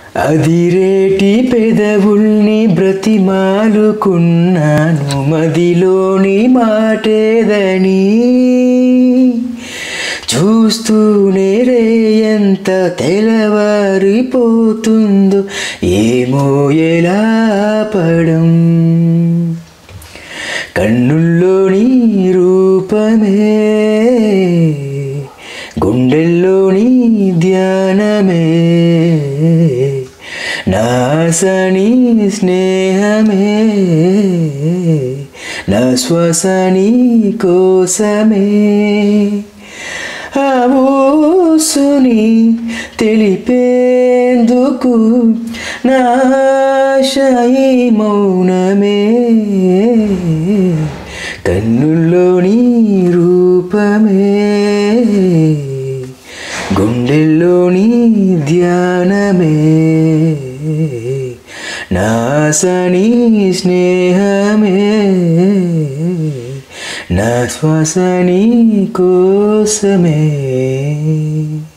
అదిరేటి పెదవుల్ని బ్రతిమాలుకున్నాను మదిలోని మాటేదని చూస్తూనే రే ఎంత తెలవారిపోతుందో ఏమో ఎలా పడం కన్నుల్లోని రూపమే గుండెల్లోని ధ్యానమే నాసని స్నేహమే నా శ్వాసని కోసమే ఆ ఊసుని తెలిపేందుకు నాశయి మౌనమే కన్నుల్లోని రూపమే గుండెల్లోని ధ్యానమే నాసని స్నేహమే నా శ్వాసని కోసమే